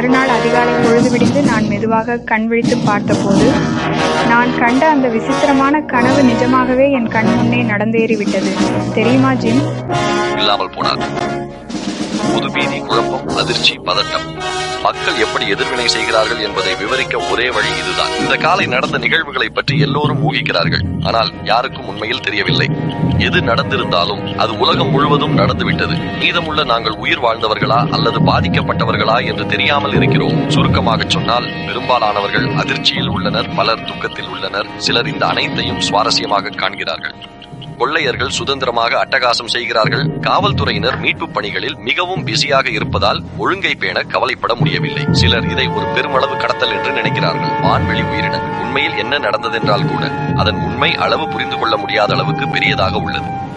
மறுநாள் அதிகாலை பொழுது விடிந்து நான் மெதுவாக கண் விழித்து பார்த்தபோது நான் கண்ட அந்த விசித்திரமான கனவு நிஜமாகவே என் கண் முன்னே நடந்தேறிவிட்டது தெரியுமா ஜிம் இல்லாமல் போனார் பொது பீதி குழப்பம் அதிர்ச்சி பதட்டம் மக்கள் எப்படி எதிர்வினை செய்கிறார்கள் என்பதை விவரிக்க ஒரே வழி இதுதான் இந்த காலை நடந்த நிகழ்வுகளை பற்றி எல்லோரும் ஊகிக்கிறார்கள் ஆனால் யாருக்கும் உண்மையில் தெரியவில்லை எது நடந்திருந்தாலும் அது உலகம் முழுவதும் நடந்துவிட்டது மீதமுள்ள நாங்கள் உயிர் வாழ்ந்தவர்களா அல்லது பாதிக்கப்பட்டவர்களா என்று தெரியாமல் இருக்கிறோம் சுருக்கமாக சொன்னால் பெரும்பாலானவர்கள் அதிர்ச்சியில் உள்ளனர் பலர் துக்கத்தில் உள்ளனர் சிலர் இந்த அனைத்தையும் சுவாரஸ்யமாக காண்கிறார்கள் கொள்ளையர்கள் சுதந்திரமாக அட்டகாசம் செய்கிறார்கள் காவல்துறையினர் மீட்பு பணிகளில் மிகவும் பிஸியாக இருப்பதால் ஒழுங்கை பேண கவலைப்பட முடியவில்லை சிலர் இதை ஒரு பெருமளவு கடத்தல் என்று நினைக்கிறார்கள் வான்வெளி உயிரினங்கள் உண்மையில் என்ன நடந்ததென்றால் கூட அதன் உண்மை அளவு புரிந்து கொள்ள முடியாத அளவுக்கு பெரியதாக உள்ளது